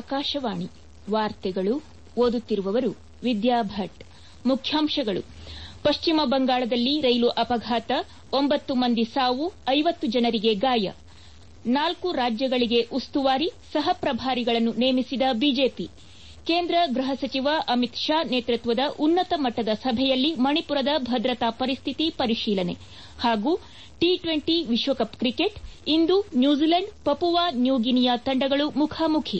ಆಕಾಶವಾಣಿ ವಾರ್ತೆಗಳು ಓದುತ್ತಿರುವವರು ವಿದ್ಯಾ ಭಟ್ ಮುಖ್ಯಾಂಶಗಳು ಪಶ್ಚಿಮ ಬಂಗಾಳದಲ್ಲಿ ರೈಲು ಅಪಘಾತ ಒಂಬತ್ತು ಮಂದಿ ಸಾವು ಐವತ್ತು ಜನರಿಗೆ ಗಾಯ ನಾಲ್ಕು ರಾಜ್ಯಗಳಿಗೆ ಉಸ್ತುವಾರಿ ಸಹ ಪ್ರಭಾರಿಗಳನ್ನು ನೇಮಿಸಿದ ಬಿಜೆಪಿ ಕೇಂದ್ರ ಗೃಹ ಸಚಿವ ಅಮಿತ್ ಶಾ ನೇತೃತ್ವದ ಉನ್ನತ ಮಟ್ಟದ ಸಭೆಯಲ್ಲಿ ಮಣಿಪುರದ ಭದ್ರತಾ ಪರಿಸ್ಥಿತಿ ಪರಿಶೀಲನೆ ಹಾಗೂ ಟಿ ಟ್ವೆಂಟಿ ವಿಶ್ವಕಪ್ ಕ್ರಿಕೆಟ್ ಇಂದು ನ್ಯೂಜಿಲೆಂಡ್ ಪಪುವಾ ನ್ಯೂಗಿನಿಯಾ ತಂಡಗಳು ಮುಖಾಮುಖಿ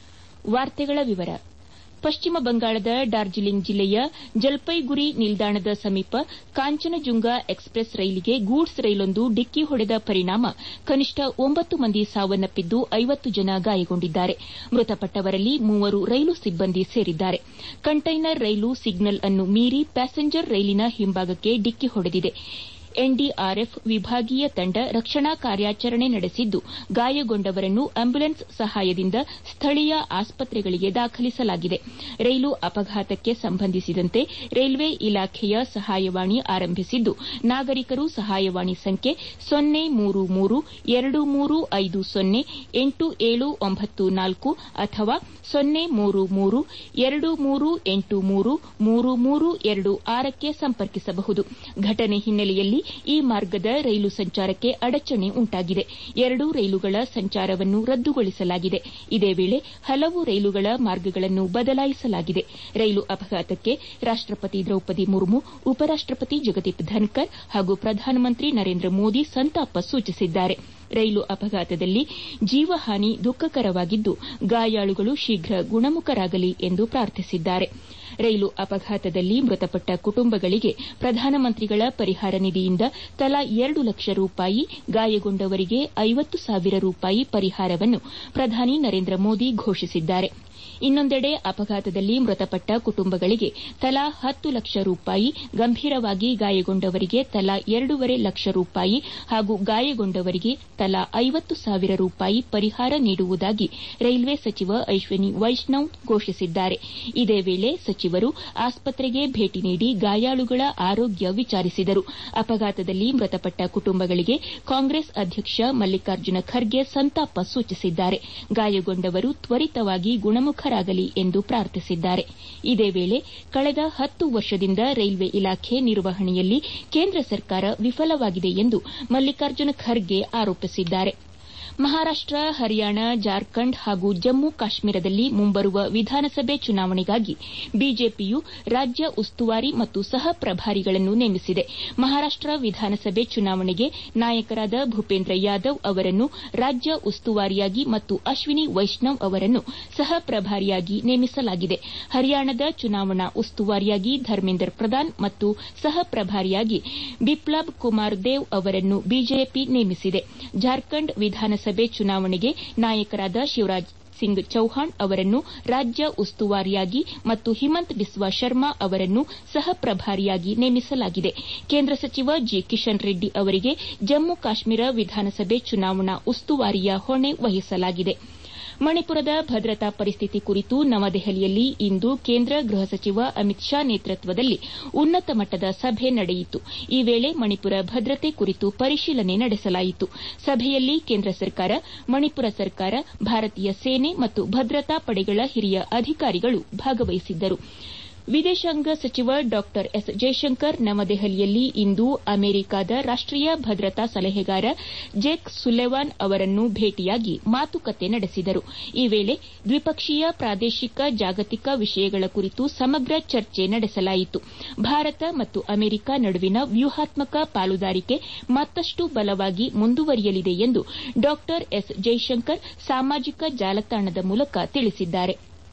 ಪಶ್ಚಿಮ ಬಂಗಾಳದ ಡಾರ್ಜಿಲಿಂಗ್ ಜಿಲ್ಲೆಯ ಜಲ್ಪೈಗುರಿ ನಿಲ್ದಾಣದ ಸಮೀಪ ಕಾಂಚನಜುಂಗ ಎಕ್ಸ್ಪ್ರೆಸ್ ರೈಲಿಗೆ ಗೂಡ್ಸ್ ರೈಲೊಂದು ಡಿಕ್ಕಿ ಹೊಡೆದ ಪರಿಣಾಮ ಕನಿಷ್ಠ ಒಂಬತ್ತು ಮಂದಿ ಸಾವನ್ನಪ್ಪಿದ್ದು ಐವತ್ತು ಜನ ಗಾಯಗೊಂಡಿದ್ದಾರೆ ಮೃತಪಟ್ಟವರಲ್ಲಿ ಮೂವರು ರೈಲು ಸಿಬ್ಬಂದಿ ಸೇರಿದ್ದಾರೆ ಕಂಟೈನರ್ ರೈಲು ಸಿಗ್ನಲ್ ಅನ್ನು ಮೀರಿ ಪ್ಯಾಸೆಂಜರ್ ರೈಲಿನ ಹಿಂಭಾಗಕ್ಕೆ ಡಿಕ್ಕಿ ಹೊಡೆದಿದೆ ಎನ್ಡಿಆರ್ಎಫ್ ವಿಭಾಗೀಯ ತಂಡ ರಕ್ಷಣಾ ಕಾರ್ಯಾಚರಣೆ ನಡೆಸಿದ್ದು ಗಾಯಗೊಂಡವರನ್ನು ಆಂಬ್ಯುಲೆನ್ಸ್ ಸಹಾಯದಿಂದ ಸ್ಥಳೀಯ ಆಸ್ಪತ್ರೆಗಳಿಗೆ ದಾಖಲಿಸಲಾಗಿದೆ ರೈಲು ಅಪಘಾತಕ್ಕೆ ಸಂಬಂಧಿಸಿದಂತೆ ರೈಲ್ವೆ ಇಲಾಖೆಯ ಸಹಾಯವಾಣಿ ಆರಂಭಿಸಿದ್ದು ನಾಗರಿಕರು ಸಹಾಯವಾಣಿ ಸಂಖ್ಯೆ ಸೊನ್ನೆ ಮೂರು ಮೂರು ಎರಡು ಮೂರು ಐದು ಸೊನ್ನೆ ಎಂಟು ಏಳು ಒಂಬತ್ತು ನಾಲ್ಕು ಅಥವಾ ಸೊನ್ನೆ ಮೂರು ಮೂರು ಎರಡು ಮೂರು ಎಂಟು ಮೂರು ಮೂರು ಮೂರು ಎರಡು ಆರಕ್ಕೆ ಸಂಪರ್ಕಿಸಬಹುದು ಘಟನೆ ಹಿನ್ನೆಲೆಯಲ್ಲಿ ಈ ಮಾರ್ಗದ ರೈಲು ಸಂಚಾರಕ್ಕೆ ಅಡಚಣೆ ಉಂಟಾಗಿದೆ ಎರಡೂ ರೈಲುಗಳ ಸಂಚಾರವನ್ನು ರದ್ದುಗೊಳಿಸಲಾಗಿದೆ ಇದೇ ವೇಳೆ ಹಲವು ರೈಲುಗಳ ಮಾರ್ಗಗಳನ್ನು ಬದಲಾಯಿಸಲಾಗಿದೆ ರೈಲು ಅಪಘಾತಕ್ಕೆ ರಾಷ್ಟಪತಿ ದ್ರೌಪದಿ ಮುರ್ಮು ಉಪರಾಷ್ಟಪತಿ ಜಗದೀಪ್ ಧನ್ಕರ್ ಹಾಗೂ ಪ್ರಧಾನಮಂತ್ರಿ ನರೇಂದ್ರ ಮೋದಿ ಸಂತಾಪ ಸೂಚಿಸಿದ್ದಾರೆ ರೈಲು ಅಪಘಾತದಲ್ಲಿ ಜೀವಹಾನಿ ದುಃಖಕರವಾಗಿದ್ದು ಗಾಯಾಳುಗಳು ಶೀಘ್ರ ಗುಣಮುಖರಾಗಲಿ ಎಂದು ಪ್ರಾರ್ಥಿಸಿದ್ದಾರೆ ರೈಲು ಅಪಘಾತದಲ್ಲಿ ಮೃತಪಟ್ಟ ಕುಟುಂಬಗಳಿಗೆ ಪ್ರಧಾನಮಂತ್ರಿಗಳ ಪರಿಹಾರ ನಿಧಿಯಿಂದ ತಲಾ ಎರಡು ಲಕ್ಷ ರೂಪಾಯಿ ಗಾಯಗೊಂಡವರಿಗೆ ಐವತ್ತು ಸಾವಿರ ರೂಪಾಯಿ ಪರಿಹಾರವನ್ನು ಪ್ರಧಾನಿ ನರೇಂದ್ರ ಮೋದಿ ಘೋಷಿಸಿದ್ದಾರೆ ಇನ್ನೊಂದೆಡೆ ಅಪಘಾತದಲ್ಲಿ ಮೃತಪಟ್ಟ ಕುಟುಂಬಗಳಿಗೆ ತಲಾ ಹತ್ತು ಲಕ್ಷ ರೂಪಾಯಿ ಗಂಭೀರವಾಗಿ ಗಾಯಗೊಂಡವರಿಗೆ ತಲಾ ಎರಡೂವರೆ ಲಕ್ಷ ರೂಪಾಯಿ ಹಾಗೂ ಗಾಯಗೊಂಡವರಿಗೆ ತಲಾ ಐವತ್ತು ಸಾವಿರ ರೂಪಾಯಿ ಪರಿಹಾರ ನೀಡುವುದಾಗಿ ರೈಲ್ವೆ ಸಚಿವ ಅಶ್ವಿನಿ ವೈಷ್ಣವ್ ಘೋಷಿಸಿದ್ದಾರೆ ಇದೇ ವೇಳೆ ಸಚಿವರು ಆಸ್ಪತ್ರೆಗೆ ಭೇಟಿ ನೀಡಿ ಗಾಯಾಳುಗಳ ಆರೋಗ್ಯ ವಿಚಾರಿಸಿದರು ಅಪಘಾತದಲ್ಲಿ ಮೃತಪಟ್ಟ ಕುಟುಂಬಗಳಿಗೆ ಕಾಂಗ್ರೆಸ್ ಅಧ್ಯಕ್ಷ ಮಲ್ಲಿಕಾರ್ಜುನ ಖರ್ಗೆ ಸಂತಾಪ ಸೂಚಿಸಿದ್ದಾರೆ ಗಾಯಗೊಂಡವರು ತ್ವರಿತವಾಗಿ ಗುಣಮುಖರಾಗಲಿ ಎಂದು ಪ್ರಾರ್ಥಿಸಿದ್ದಾರೆ ಇದೇ ವೇಳೆ ಕಳೆದ ಹತ್ತು ವರ್ಷದಿಂದ ರೈಲ್ವೆ ಇಲಾಖೆ ನಿರ್ವಹಣೆಯಲ್ಲಿ ಕೇಂದ್ರ ಸರ್ಕಾರ ವಿಫಲವಾಗಿದೆ ಎಂದು ಮಲ್ಲಿಕಾರ್ಜುನ ಖರ್ಗೆ ಆರೋಪಿಸಿದ್ದಾರೆ ಮಹಾರಾಷ್ಟ ಹರಿಯಾಣ ಜಾರ್ಖಂಡ್ ಹಾಗೂ ಜಮ್ಮು ಕಾಶ್ಮೀರದಲ್ಲಿ ಮುಂಬರುವ ವಿಧಾನಸಭೆ ಚುನಾವಣೆಗಾಗಿ ಬಿಜೆಪಿಯು ರಾಜ್ಯ ಉಸ್ತುವಾರಿ ಮತ್ತು ಸಹ ಪ್ರಭಾರಿಗಳನ್ನು ನೇಮಿಸಿದೆ ಮಹಾರಾಷ್ಟ ವಿಧಾನಸಭೆ ಚುನಾವಣೆಗೆ ನಾಯಕರಾದ ಭೂಪೇಂದ್ರ ಯಾದವ್ ಅವರನ್ನು ರಾಜ್ಯ ಉಸ್ತುವಾರಿಯಾಗಿ ಮತ್ತು ಅಶ್ವಿನಿ ವೈಷ್ಣವ್ ಅವರನ್ನು ಸಹ ಪ್ರಭಾರಿಯಾಗಿ ನೇಮಿಸಲಾಗಿದೆ ಹರಿಯಾಣದ ಚುನಾವಣಾ ಉಸ್ತುವಾರಿಯಾಗಿ ಧರ್ಮೇಂದ್ರ ಪ್ರಧಾನ್ ಮತ್ತು ಸಹ ಪ್ರಭಾರಿಯಾಗಿ ಬಿಪ್ಲಾಬ್ ಕುಮಾರ್ ದೇವ್ ಅವರನ್ನು ಬಿಜೆಪಿ ನೇಮಿಸಿದೆ ಜಾರ್ಖಂಡ್ ವಿಧಾನಸಭೆ ಚುನಾವಣೆಗೆ ನಾಯಕರಾದ ಶಿವರಾಜ್ ಸಿಂಗ್ ಚೌಹಾಣ್ ಅವರನ್ನು ರಾಜ್ಯ ಉಸ್ತುವಾರಿಯಾಗಿ ಮತ್ತು ಹಿಮಂತ್ ಬಿಸ್ವಾ ಶರ್ಮಾ ಅವರನ್ನು ಸಹ ಪ್ರಭಾರಿಯಾಗಿ ನೇಮಿಸಲಾಗಿದೆ ಕೇಂದ್ರ ಸಚಿವ ಜಿ ಕಿಶನ್ ರೆಡ್ಡಿ ಅವರಿಗೆ ಜಮ್ಮು ಕಾಶ್ಮೀರ ವಿಧಾನಸಭೆ ಚುನಾವಣಾ ಉಸ್ತುವಾರಿಯ ಹೊಣೆ ವಹಿಸಲಾಗಿದೆ ಮಣಿಪುರದ ಭದ್ರತಾ ಪರಿಸ್ಥಿತಿ ಕುರಿತು ನವದೆಹಲಿಯಲ್ಲಿ ಇಂದು ಕೇಂದ್ರ ಗೃಹ ಸಚಿವ ಅಮಿತ್ ಶಾ ನೇತೃತ್ವದಲ್ಲಿ ಉನ್ನತ ಮಟ್ಟದ ಸಭೆ ನಡೆಯಿತು ಈ ವೇಳೆ ಮಣಿಪುರ ಭದ್ರತೆ ಕುರಿತು ಪರಿಶೀಲನೆ ನಡೆಸಲಾಯಿತು ಸಭೆಯಲ್ಲಿ ಕೇಂದ್ರ ಸರ್ಕಾರ ಮಣಿಪುರ ಸರ್ಕಾರ ಭಾರತೀಯ ಸೇನೆ ಮತ್ತು ಭದ್ರತಾ ಪಡೆಗಳ ಹಿರಿಯ ಅಧಿಕಾರಿಗಳು ಭಾಗವಹಿಸಿದ್ದರು ವಿದೇಶಾಂಗ ಸಚಿವ ಡಾ ಎಸ್ ಜೈಶಂಕರ್ ನವದೆಹಲಿಯಲ್ಲಿ ಇಂದು ಅಮೆರಿಕದ ರಾಷ್ಟೀಯ ಭದ್ರತಾ ಸಲಹೆಗಾರ ಜೇಕ್ ಸುಲೆವಾನ್ ಅವರನ್ನು ಭೇಟಿಯಾಗಿ ಮಾತುಕತೆ ನಡೆಸಿದರು ಈ ವೇಳೆ ದ್ವಿಪಕ್ಷೀಯ ಪ್ರಾದೇಶಿಕ ಜಾಗತಿಕ ವಿಷಯಗಳ ಕುರಿತು ಸಮಗ್ರ ಚರ್ಚೆ ನಡೆಸಲಾಯಿತು ಭಾರತ ಮತ್ತು ಅಮೆರಿಕ ನಡುವಿನ ವ್ಯೂಹಾತ್ಮಕ ಪಾಲುದಾರಿಕೆ ಮತ್ತಷ್ಟು ಬಲವಾಗಿ ಮುಂದುವರಿಯಲಿದೆ ಎಂದು ಡಾ ಎಸ್ ಜೈಶಂಕರ್ ಸಾಮಾಜಿಕ ಜಾಲತಾಣದ ಮೂಲಕ ತಿಳಿಸಿದ್ದಾರೆ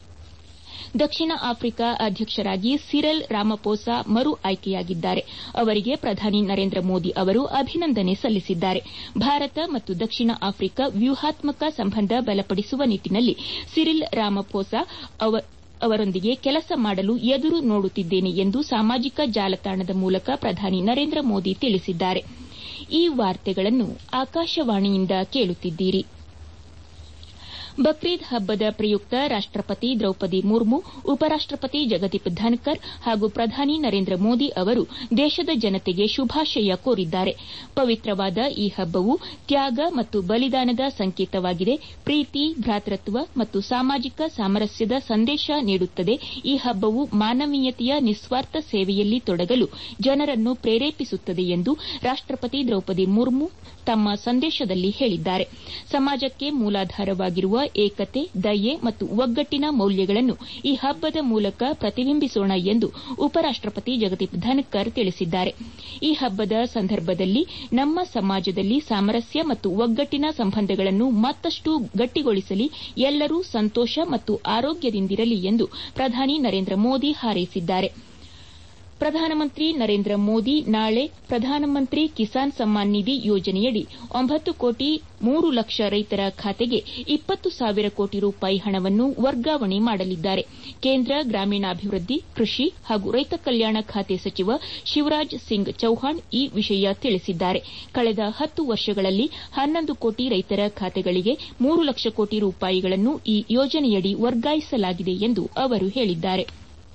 ದಕ್ಷಿಣ ಆಫ್ರಿಕಾ ಅಧ್ಯಕ್ಷರಾಗಿ ಸಿರಿಲ್ ರಾಮಪೋಸಾ ಮರು ಆಯ್ಕೆಯಾಗಿದ್ದಾರೆ ಅವರಿಗೆ ಪ್ರಧಾನಿ ನರೇಂದ್ರ ಮೋದಿ ಅವರು ಅಭಿನಂದನೆ ಸಲ್ಲಿಸಿದ್ದಾರೆ ಭಾರತ ಮತ್ತು ದಕ್ಷಿಣ ಆಫ್ರಿಕಾ ವ್ಯೂಹಾತ್ಮಕ ಸಂಬಂಧ ಬಲಪಡಿಸುವ ನಿಟ್ಟಿನಲ್ಲಿ ಸಿರಿಲ್ ರಾಮಪೋಸಾ ಅವರೊಂದಿಗೆ ಕೆಲಸ ಮಾಡಲು ಎದುರು ನೋಡುತ್ತಿದ್ದೇನೆ ಎಂದು ಸಾಮಾಜಿಕ ಜಾಲತಾಣದ ಮೂಲಕ ಪ್ರಧಾನಿ ನರೇಂದ್ರ ಮೋದಿ ತಿಳಿಸಿದ್ದಾರೆ ಈ ವಾರ್ತೆಗಳನ್ನು ಆಕಾಶವಾಣಿಯಿಂದ ಕೇಳುತ್ತಿದ್ದೀರಿ ಬಕ್ರೀದ್ ಹಬ್ಬದ ಪ್ರಯುಕ್ತ ರಾಷ್ಟಪತಿ ದ್ರೌಪದಿ ಮುರ್ಮು ಉಪರಾಷ್ಟಪತಿ ಜಗದೀಪ್ ಧನ್ಕರ್ ಹಾಗೂ ಪ್ರಧಾನಿ ನರೇಂದ್ರ ಮೋದಿ ಅವರು ದೇಶದ ಜನತೆಗೆ ಶುಭಾಶಯ ಕೋರಿದ್ದಾರೆ ಪವಿತ್ರವಾದ ಈ ಹಬ್ಬವು ತ್ಯಾಗ ಮತ್ತು ಬಲಿದಾನದ ಸಂಕೇತವಾಗಿದೆ ಪ್ರೀತಿ ಭ್ರಾತೃತ್ವ ಮತ್ತು ಸಾಮಾಜಿಕ ಸಾಮರಸ್ಯದ ಸಂದೇಶ ನೀಡುತ್ತದೆ ಈ ಹಬ್ಬವು ಮಾನವೀಯತೆಯ ನಿಸ್ವಾರ್ಥ ಸೇವೆಯಲ್ಲಿ ತೊಡಗಲು ಜನರನ್ನು ಪ್ರೇರೇಪಿಸುತ್ತದೆ ಎಂದು ರಾಷ್ಟಪತಿ ದ್ರೌಪದಿ ಮುರ್ಮು ತಮ್ಮ ಸಂದೇಶದಲ್ಲಿ ಹೇಳಿದ್ದಾರೆ ಸಮಾಜಕ್ಕೆ ಮೂಲಾಧಾರವಾಗಿರುವ ಏಕತೆ ದಯೆ ಮತ್ತು ಒಗ್ಗಟ್ಟಿನ ಮೌಲ್ಯಗಳನ್ನು ಈ ಹಬ್ಬದ ಮೂಲಕ ಪ್ರತಿಬಿಂಬಿಸೋಣ ಎಂದು ಉಪರಾಷ್ಟಪತಿ ಜಗದೀಪ್ ಧನ್ಕರ್ ತಿಳಿಸಿದ್ದಾರೆ ಈ ಹಬ್ಬದ ಸಂದರ್ಭದಲ್ಲಿ ನಮ್ಮ ಸಮಾಜದಲ್ಲಿ ಸಾಮರಸ್ಯ ಮತ್ತು ಒಗ್ಗಟ್ಟಿನ ಸಂಬಂಧಗಳನ್ನು ಮತ್ತಷ್ಟು ಗಟ್ಟಿಗೊಳಿಸಲಿ ಎಲ್ಲರೂ ಸಂತೋಷ ಮತ್ತು ಆರೋಗ್ಯದಿಂದಿರಲಿ ಎಂದು ಪ್ರಧಾನಿ ನರೇಂದ್ರ ಮೋದಿ ಹಾರೈಸಿದ್ದಾರೆ ಪ್ರಧಾನಮಂತ್ರಿ ನರೇಂದ್ರ ಮೋದಿ ನಾಳೆ ಪ್ರಧಾನಮಂತ್ರಿ ಕಿಸಾನ್ ಸಮ್ಮಾನ್ ನಿಧಿ ಯೋಜನೆಯಡಿ ಒಂಬತ್ತು ಕೋಟಿ ಮೂರು ಲಕ್ಷ ರೈತರ ಖಾತೆಗೆ ಇಪ್ಪತ್ತು ಸಾವಿರ ಕೋಟಿ ರೂಪಾಯಿ ಹಣವನ್ನು ವರ್ಗಾವಣೆ ಮಾಡಲಿದ್ದಾರೆ ಕೇಂದ್ರ ಗ್ರಾಮೀಣಾಭಿವೃದ್ಧಿ ಕೃಷಿ ಹಾಗೂ ರೈತ ಕಲ್ಯಾಣ ಖಾತೆ ಸಚಿವ ಶಿವರಾಜ್ ಸಿಂಗ್ ಚೌಹಾಣ್ ಈ ವಿಷಯ ತಿಳಿಸಿದ್ದಾರೆ ಕಳೆದ ಹತ್ತು ವರ್ಷಗಳಲ್ಲಿ ಹನ್ನೊಂದು ಕೋಟಿ ರೈತರ ಖಾತೆಗಳಿಗೆ ಮೂರು ಲಕ್ಷ ಕೋಟಿ ರೂಪಾಯಿಗಳನ್ನು ಈ ಯೋಜನೆಯಡಿ ವರ್ಗಾಯಿಸಲಾಗಿದೆ ಎಂದು ಅವರು ಹೇಳಿದ್ದಾರೆ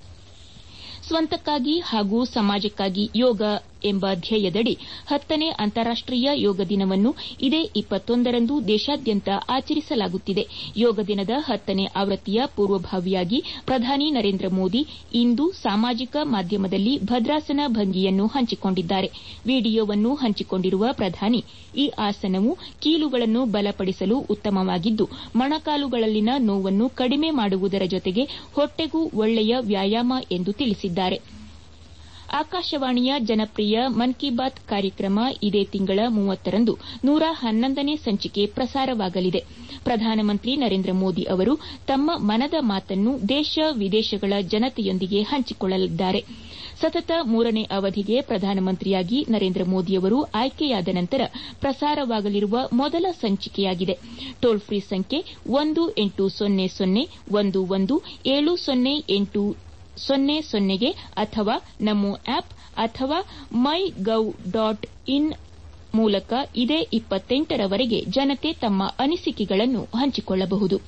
ಸ್ವಂತಕ್ಕಾಗಿ ಹಾಗೂ ಸಮಾಜಕ್ಕಾಗಿ ಯೋಗ ಎಂಬ ಧ್ಯೇಯದಡಿ ಹತ್ತನೇ ಅಂತಾರಾಷ್ಟೀಯ ಯೋಗ ದಿನವನ್ನು ಇದೇ ಇಪ್ಪತ್ತೊಂದರಂದು ದೇಶಾದ್ಯಂತ ಆಚರಿಸಲಾಗುತ್ತಿದೆ ಯೋಗ ದಿನದ ಹತ್ತನೇ ಆವೃತ್ತಿಯ ಪೂರ್ವಭಾವಿಯಾಗಿ ಪ್ರಧಾನಿ ನರೇಂದ್ರ ಮೋದಿ ಇಂದು ಸಾಮಾಜಿಕ ಮಾಧ್ಯಮದಲ್ಲಿ ಭದ್ರಾಸನ ಭಂಗಿಯನ್ನು ಹಂಚಿಕೊಂಡಿದ್ದಾರೆ ವಿಡಿಯೋವನ್ನು ಹಂಚಿಕೊಂಡಿರುವ ಪ್ರಧಾನಿ ಈ ಆಸನವು ಕೀಲುಗಳನ್ನು ಬಲಪಡಿಸಲು ಉತ್ತಮವಾಗಿದ್ದು ಮೊಣಕಾಲುಗಳಲ್ಲಿನ ನೋವನ್ನು ಕಡಿಮೆ ಮಾಡುವುದರ ಜೊತೆಗೆ ಹೊಟ್ಟೆಗೂ ಒಳ್ಳೆಯ ವ್ಯಾಯಾಮ ಎಂದು ತಿಳಿಸಿದ್ದಾರೆ ಆಕಾಶವಾಣಿಯ ಜನಪ್ರಿಯ ಮನ್ ಕಿ ಬಾತ್ ಕಾರ್ಯಕ್ರಮ ಇದೇ ತಿಂಗಳ ಮೂವತ್ತರಂದು ನೂರ ಹನ್ನೊಂದನೇ ಸಂಚಿಕೆ ಪ್ರಸಾರವಾಗಲಿದೆ ಪ್ರಧಾನಮಂತ್ರಿ ನರೇಂದ್ರ ಮೋದಿ ಅವರು ತಮ್ಮ ಮನದ ಮಾತನ್ನು ದೇಶ ವಿದೇಶಗಳ ಜನತೆಯೊಂದಿಗೆ ಹಂಚಿಕೊಳ್ಳಲಿದ್ದಾರೆ ಸತತ ಮೂರನೇ ಅವಧಿಗೆ ಪ್ರಧಾನಮಂತ್ರಿಯಾಗಿ ನರೇಂದ್ರ ಮೋದಿಯವರು ಆಯ್ಕೆಯಾದ ನಂತರ ಪ್ರಸಾರವಾಗಲಿರುವ ಮೊದಲ ಸಂಚಿಕೆಯಾಗಿದೆ ಟೋಲ್ ಫ್ರೀ ಸಂಖ್ಯೆ ಒಂದು ಎಂಟು ಸೊನ್ನೆ ಸೊನ್ನೆ ಒಂದು ಒಂದು ಏಳು ಸೊನ್ನೆ ಎಂಟು ಸೊನ್ನೆ ಸೊನ್ನೆಗೆ ಅಥವಾ ನಮೋ ಆಪ್ ಅಥವಾ ಮೈ ಗೌ ಡಾಟ್ ಇನ್ ಮೂಲಕ ಇದೇ ಇಪ್ಪತ್ತೆಂಟರವರೆಗೆ ಜನತೆ ತಮ್ಮ ಅನಿಸಿಕೆಗಳನ್ನು ಹಂಚಿಕೊಳ್ಳಬಹುದು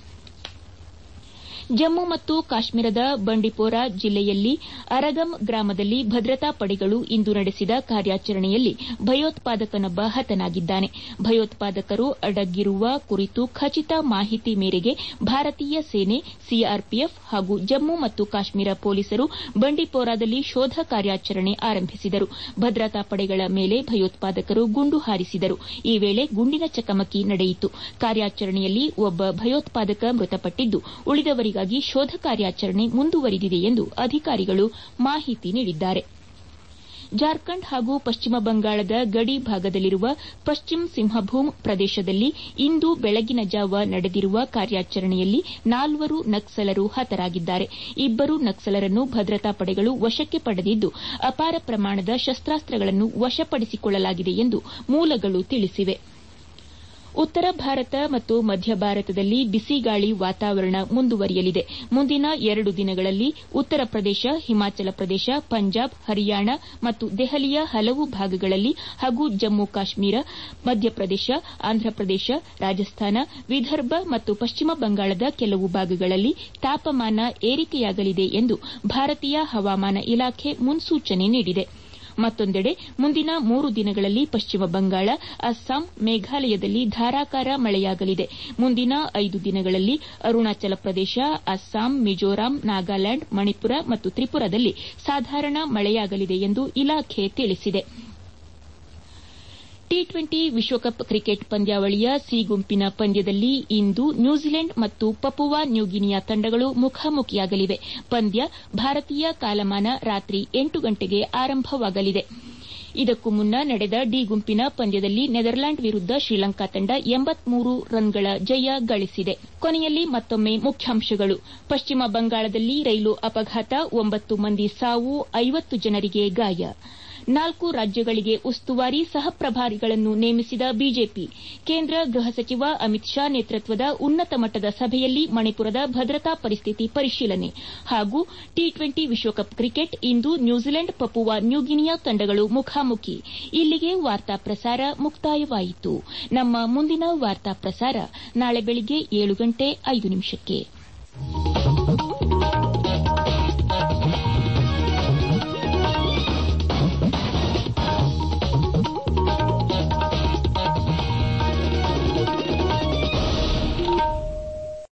ಜಮ್ಮು ಮತ್ತು ಕಾಶ್ಮೀರದ ಬಂಡಿಪೋರ ಜಿಲ್ಲೆಯಲ್ಲಿ ಅರಗಮ್ ಗ್ರಾಮದಲ್ಲಿ ಭದ್ರತಾ ಪಡೆಗಳು ಇಂದು ನಡೆಸಿದ ಕಾರ್ಯಾಚರಣೆಯಲ್ಲಿ ಭಯೋತ್ಪಾದಕನೊಬ್ಬ ಹತನಾಗಿದ್ದಾನೆ ಭಯೋತ್ಪಾದಕರು ಅಡಗಿರುವ ಕುರಿತು ಖಚಿತ ಮಾಹಿತಿ ಮೇರೆಗೆ ಭಾರತೀಯ ಸೇನೆ ಸಿಆರ್ಪಿಎಫ್ ಹಾಗೂ ಜಮ್ಮು ಮತ್ತು ಕಾಶ್ಮೀರ ಪೊಲೀಸರು ಬಂಡಿಪೋರಾದಲ್ಲಿ ಶೋಧ ಕಾರ್ಯಾಚರಣೆ ಆರಂಭಿಸಿದರು ಭದ್ರತಾ ಪಡೆಗಳ ಮೇಲೆ ಭಯೋತ್ಪಾದಕರು ಗುಂಡು ಹಾರಿಸಿದರು ಈ ವೇಳೆ ಗುಂಡಿನ ಚಕಮಕಿ ನಡೆಯಿತು ಕಾರ್ಯಾಚರಣೆಯಲ್ಲಿ ಒಬ್ಬ ಭಯೋತ್ಪಾದಕ ಮೃತಪಟ್ಟಿದ್ದು ಉಳಿದವರಿಗಾಗಿ ಶೋಧ ಕಾರ್ಯಾಚರಣೆ ಮುಂದುವರಿದಿದೆ ಎಂದು ಅಧಿಕಾರಿಗಳು ಮಾಹಿತಿ ನೀಡಿದ್ದಾರೆ ಜಾರ್ಖಂಡ್ ಹಾಗೂ ಪಶ್ಚಿಮ ಬಂಗಾಳದ ಗಡಿ ಭಾಗದಲ್ಲಿರುವ ಪಶ್ಚಿಮ ಸಿಂಹಭೂಮ್ ಪ್ರದೇಶದಲ್ಲಿ ಇಂದು ಬೆಳಗಿನ ಜಾವ ನಡೆದಿರುವ ಕಾರ್ಯಾಚರಣೆಯಲ್ಲಿ ನಾಲ್ವರು ನಕ್ಸಲರು ಹತರಾಗಿದ್ದಾರೆ ಇಬ್ಬರು ನಕ್ಸಲರನ್ನು ಭದ್ರತಾ ಪಡೆಗಳು ವಶಕ್ಕೆ ಪಡೆದಿದ್ದು ಅಪಾರ ಪ್ರಮಾಣದ ಶಸ್ತಾಸ್ತ್ರಗಳನ್ನು ವಶಪಡಿಸಿಕೊಳ್ಳಲಾಗಿದೆ ಎಂದು ಮೂಲಗಳು ತಿಳಿಸಿವೆ ಉತ್ತರ ಭಾರತ ಮತ್ತು ಮಧ್ಯ ಭಾರತದಲ್ಲಿ ಬಿಸಿಗಾಳಿ ವಾತಾವರಣ ಮುಂದುವರಿಯಲಿದೆ ಮುಂದಿನ ಎರಡು ದಿನಗಳಲ್ಲಿ ಉತ್ತರ ಪ್ರದೇಶ ಹಿಮಾಚಲ ಪ್ರದೇಶ ಪಂಜಾಬ್ ಹರಿಯಾಣ ಮತ್ತು ದೆಹಲಿಯ ಹಲವು ಭಾಗಗಳಲ್ಲಿ ಹಾಗೂ ಜಮ್ಮು ಕಾಶ್ಮೀರ ಮಧ್ಯಪ್ರದೇಶ ಆಂಧ್ರಪ್ರದೇಶ ರಾಜಸ್ಥಾನ ವಿದರ್ಭ ಮತ್ತು ಪಶ್ಚಿಮ ಬಂಗಾಳದ ಕೆಲವು ಭಾಗಗಳಲ್ಲಿ ತಾಪಮಾನ ಏರಿಕೆಯಾಗಲಿದೆ ಎಂದು ಭಾರತೀಯ ಹವಾಮಾನ ಇಲಾಖೆ ಮುನ್ಸೂಚನೆ ನೀಡಿದೆ ಮತ್ತೊಂದೆಡೆ ಮುಂದಿನ ಮೂರು ದಿನಗಳಲ್ಲಿ ಪಶ್ಚಿಮ ಬಂಗಾಳ ಅಸ್ಸಾಂ ಮೇಘಾಲಯದಲ್ಲಿ ಧಾರಾಕಾರ ಮಳೆಯಾಗಲಿದೆ ಮುಂದಿನ ಐದು ದಿನಗಳಲ್ಲಿ ಅರುಣಾಚಲ ಪ್ರದೇಶ ಅಸ್ಸಾಂ ಮಿಜೋರಾಂ ನಾಗಾಲ್ಯಾಂಡ್ ಮಣಿಪುರ ಮತ್ತು ತ್ರಿಪುರಾದಲ್ಲಿ ಸಾಧಾರಣ ಮಳೆಯಾಗಲಿದೆ ಎಂದು ಇಲಾಖೆ ತಿಳಿಸಿದೆ ಟಿ ಟ್ವೆಂಟಿ ವಿಶ್ವಕಪ್ ಕ್ರಿಕೆಟ್ ಪಂದ್ಯಾವಳಿಯ ಸಿ ಗುಂಪಿನ ಪಂದ್ಯದಲ್ಲಿ ಇಂದು ನ್ಯೂಜಿಲೆಂಡ್ ಮತ್ತು ಪಪುವಾ ನ್ಯೂಗಿನಿಯಾ ತಂಡಗಳು ಮುಖಾಮುಖಿಯಾಗಲಿವೆ ಪಂದ್ಯ ಭಾರತೀಯ ಕಾಲಮಾನ ರಾತ್ರಿ ಎಂಟು ಗಂಟೆಗೆ ಆರಂಭವಾಗಲಿದೆ ಇದಕ್ಕೂ ಮುನ್ನ ನಡೆದ ಡಿ ಗುಂಪಿನ ಪಂದ್ಯದಲ್ಲಿ ನೆದರ್ಲ್ಯಾಂಡ್ ವಿರುದ್ದ ಶ್ರೀಲಂಕಾ ತಂಡ ಎಂಬತ್ಮೂರು ರನ್ಗಳ ಜಯ ಗಳಿಸಿದೆ ಕೊನೆಯಲ್ಲಿ ಮತ್ತೊಮ್ಮೆ ಮುಖ್ಯಾಂಶಗಳು ಪಶ್ಚಿಮ ಬಂಗಾಳದಲ್ಲಿ ರೈಲು ಅಪಘಾತ ಒಂಬತ್ತು ಮಂದಿ ಸಾವು ಐವತ್ತು ಜನರಿಗೆ ಗಾಯ ನಾಲ್ಕು ರಾಜ್ಯಗಳಿಗೆ ಉಸ್ತುವಾರಿ ಸಹ ಪ್ರಭಾರಿಗಳನ್ನು ನೇಮಿಸಿದ ಬಿಜೆಪಿ ಕೇಂದ್ರ ಗೃಹ ಸಚಿವ ಅಮಿತ್ ಶಾ ನೇತೃತ್ವದ ಉನ್ನತ ಮಟ್ಟದ ಸಭೆಯಲ್ಲಿ ಮಣಿಪುರದ ಭದ್ರತಾ ಪರಿಸ್ಥಿತಿ ಪರಿಶೀಲನೆ ಹಾಗೂ ಟಿ ಟ್ವೆಂಟಿ ವಿಶ್ವಕಪ್ ಕ್ರಿಕೆಟ್ ಇಂದು ನ್ಯೂಜಿಲೆಂಡ್ ಪಪುವಾ ನ್ಯೂಗಿನಿಯಾ ತಂಡಗಳು ಮುಖಾಮುಖಿ ಇಲ್ಲಿಗೆ ವಾರ್ತಾ ಪ್ರಸಾರ ಮುಕ್ತಾಯವಾಯಿತು ನಮ್ಮ ಮುಂದಿನ ವಾರ್ತಾ ಪ್ರಸಾರ ನಾಳೆ ಬೆಳಿಗ್ಗೆ ಏಳು ಗಂಟೆ ಐದು ನಿಮಿಷಕ್ಕೆ